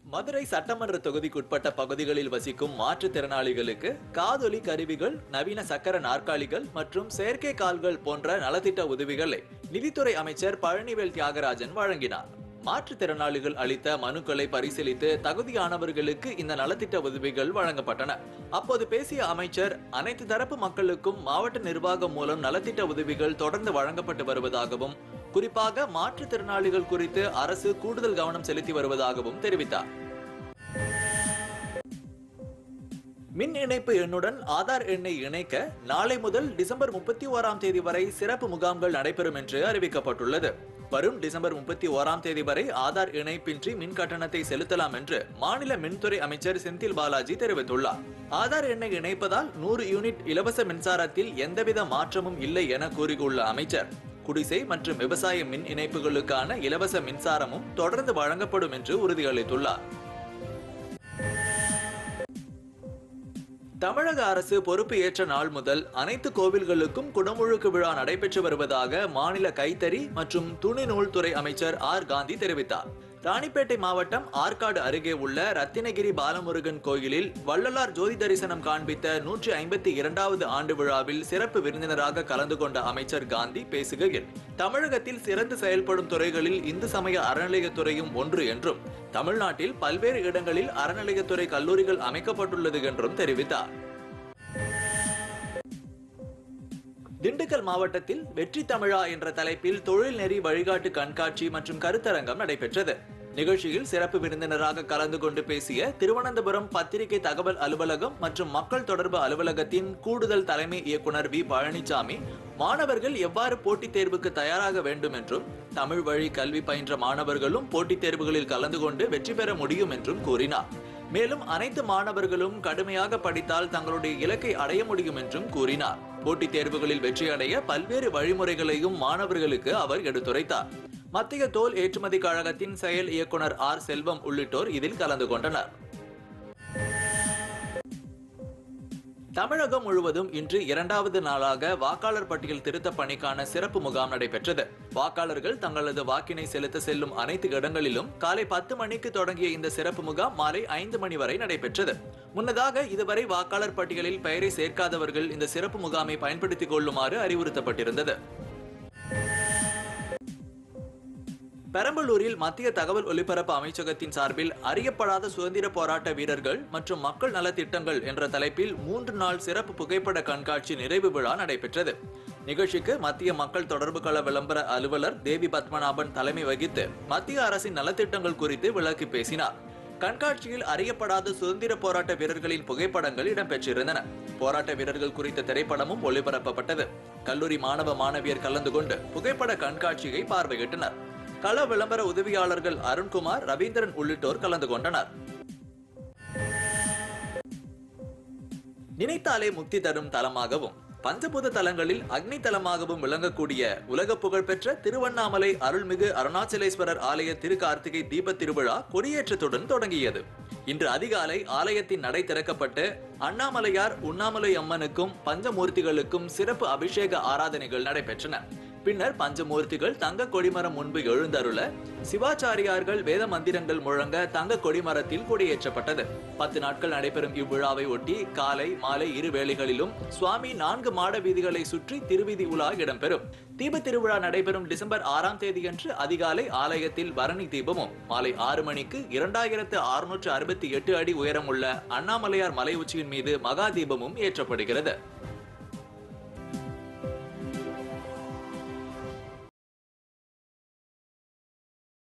மதுரை சட்டமன்ற தொகுதிக்குட்பட்ட பகுதிகளில் வசிக்கும் மாற்றுத்திறனாளிகளுக்கு காதொலி கருவிகள் நவீன சக்கர நாற்காலிகள் மற்றும் செயற்கை கால்கள் போன்ற நலத்திட்ட உதவிகளை நிதித்துறை அமைச்சர் பழனிவேல் தியாகராஜன் வழங்கினார் மாற்றுத்திறனாளிகள் அளித்த மனுக்களை பரிசீலித்து தகுதியானவர்களுக்கு இந்த நலத்திட்ட உதவிகள் வழங்கப்பட்டன அப்போது பேசிய அமைச்சர் அனைத்து தரப்பு மக்களுக்கும் மாவட்ட நிர்வாகம் மூலம் நலத்திட்ட உதவிகள் தொடர்ந்து வழங்கப்பட்டு வருவதாகவும் குறிப்பாக மாற்றுத்திறனாளிகள் குறித்து அரசு கூடுதல் கவனம் செலுத்தி வருவதாகவும் தெரிவித்தார் மின் இணைப்பு எண்ணுடன் ஆதார் எண்ணை இணைக்க நாளை முதல் டிசம்பர் முப்பத்தி ஓராம் தேதி வரை சிறப்பு முகாம்கள் நடைபெறும் என்று அறிவிக்கப்பட்டுள்ளது வரும் டிசம்பர் முப்பத்தி ஓராம் தேதி வரை ஆதார் இணைப்பின்றி மின் கட்டணத்தை செலுத்தலாம் என்று மாநில மின்துறை அமைச்சர் செந்தில் பாலாஜி தெரிவித்துள்ளார் ஆதார் எண்ணை இணைப்பதால் நூறு யூனிட் இலவச மின்சாரத்தில் எந்தவித மாற்றமும் இல்லை என கூறியுள்ள அமைச்சர் குடிசை மற்றும் விவசாய மின் இணைப்புகளுக்கான இலவச மின்சாரமும் தொடர்ந்து வழங்கப்படும் என்று உறுதியளித்துள்ளார் தமிழக அரசு பொறுப்பு ஏற்ற நாள் முதல் அனைத்து கோவில்களுக்கும் குடமுழுக்கு விழா நடைபெற்று வருவதாக மாநில கைத்தறி மற்றும் துணிநூல் துறை அமைச்சர் ஆர் காந்தி தெரிவித்தார் ராணிப்பேட்டை மாவட்டம் ஆற்காடு அருகே உள்ள ரத்தினகிரி பாலமுருகன் கோயிலில் வள்ளலார் ஜோதி தரிசனம் காண்பித்த நூற்றி ஐம்பத்தி இரண்டாவது ஆண்டு விழாவில் சிறப்பு விருந்தினராக கலந்து கொண்ட அமைச்சர் காந்தி பேசுகையில் தமிழகத்தில் சிறந்து செயல்படும் துறைகளில் இந்து சமய அறநிலையத்துறையும் ஒன்று என்றும் தமிழ்நாட்டில் பல்வேறு இடங்களில் அறநிலையத்துறை கல்லூரிகள் அமைக்கப்பட்டுள்ளது என்றும் தெரிவித்தார் திண்டுக்கல் மாவட்டத்தில் வெற்றி தமிழா என்ற தலைப்பில் தொழில் நெறி வழிகாட்டு கண்காட்சி மற்றும் கருத்தரங்கம் நடைபெற்றது நிகழ்ச்சியில் சிறப்பு விருந்தினராக கலந்து கொண்டு பேசிய திருவனந்தபுரம் பத்திரிகை தகவல் அலுவலகம் மற்றும் மக்கள் தொடர்பு அலுவலகத்தின் கூடுதல் தலைமை இயக்குனர் வி பழனிசாமி மாணவர்கள் எவ்வாறு போட்டித் தேர்வுக்கு தயாராக வேண்டும் என்றும் தமிழ் வழி கல்வி பயின்ற மாணவர்களும் போட்டித் தேர்வுகளில் கலந்து கொண்டு வெற்றி பெற முடியும் என்றும் கூறினார் மேலும் அனைத்து மாணவர்களும் கடுமையாக படித்தால் தங்களுடைய இலக்கை அடைய முடியும் என்றும் கூறினார் போட்டித் தேர்வுகளில் வெற்றியடைய பல்வேறு வழிமுறைகளையும் மாணவர்களுக்கு அவர் எடுத்துரைத்தார் மத்திய தோல் ஏற்றுமதி கழகத்தின் செயல் இயக்குனர் ஆர் செல்வம் உள்ளிட்டோர் இதில் கலந்து கொண்டனர் தமிழகம் முழுவதும் இன்று இரண்டாவது நாளாக வாக்காளர் பட்டியல் திருத்த பணிக்கான சிறப்பு முகாம் நடைபெற்றது வாக்காளர்கள் தங்களது வாக்கினை செலுத்த செல்லும் அனைத்து இடங்களிலும் காலை பத்து மணிக்கு தொடங்கிய இந்த சிறப்பு முகாம் மாலை ஐந்து மணி வரை நடைபெற்றது முன்னதாக இதுவரை வாக்காளர் பட்டியலில் பெயரை சேர்க்காதவர்கள் இந்த சிறப்பு முகாமை பயன்படுத்திக் கொள்ளுமாறு அறிவுறுத்தப்பட்டிருந்தது பெரம்பலூரில் மத்திய தகவல் ஒலிபரப்பு அமைச்சகத்தின் சார்பில் அறியப்படாத சுதந்திர போராட்ட வீரர்கள் மற்றும் மக்கள் நலத்திட்டங்கள் என்ற தலைப்பில் மூன்று நாள் சிறப்பு புகைப்பட கண்காட்சி நிறைவு விழா நடைபெற்றது நிகழ்ச்சிக்கு மத்திய மக்கள் தொடர்பு கள விளம்பர அலுவலர் தேவி பத்மநாபன் தலைமை வகித்து மத்திய அரசின் நலத்திட்டங்கள் குறித்து விளக்கி பேசினார் கண்காட்சியில் அறியப்படாத சுதந்திர போராட்ட வீரர்களின் புகைப்படங்கள் இடம்பெற்றிருந்தன போராட்ட வீரர்கள் குறித்த திரைப்படமும் ஒளிபரப்பப்பட்டது கல்லூரி மாணவ மாணவியர் கலந்து கொண்டு புகைப்பட கண்காட்சியை பார்வையிட்டனர் கள விளம்பர உதவியாளர்கள் அருண்குமார் ரவீந்திரன் உள்ளிட்டோர் கலந்து கொண்டனர் நினைத்தாலே முக்தி தரும் தலமாகவும் பஞ்சபூத தலங்களில் அக்னி தலமாகவும் விளங்கக்கூடிய உலக புகழ்பெற்ற திருவண்ணாமலை அருள்மிகு அருணாச்சலேஸ்வரர் ஆலய திருக்கார்த்திகை தீப திருவிழா கொடியேற்றத்துடன் தொடங்கியது இன்று அதிகாலை ஆலயத்தின் நடை திறக்கப்பட்டு அண்ணாமலையார் உண்ணாமலை அம்மனுக்கும் பஞ்சமூர்த்திகளுக்கும் சிறப்பு அபிஷேக ஆராதனைகள் நடைபெற்றன பின்னர் பஞ்சமூர்த்திகள் தங்க கொடிமரம் முன்பு எழுந்தருள சிவாச்சாரியார்கள் வேத மந்திரங்கள் முழங்க தங்க கொடிமரத்தில் கொடியேற்றப்பட்டது பத்து நாட்கள் நடைபெறும் இவ்விழாவை ஒட்டி காலை மாலை இரு வேளைகளிலும் சுவாமி நான்கு மாட வீதிகளை சுற்றி திருவீதி உலா இடம்பெறும் தீப திருவிழா நடைபெறும் டிசம்பர் ஆறாம் தேதியன்று அதிகாலை ஆலயத்தில் பரணி தீபமும் மாலை ஆறு மணிக்கு இரண்டாயிரத்து அறுநூற்று அறுபத்தி எட்டு அடி உயரமுள்ள அண்ணாமலையார் மலை உச்சியின் மீது மகா தீபமும் ஏற்றப்படுகிறது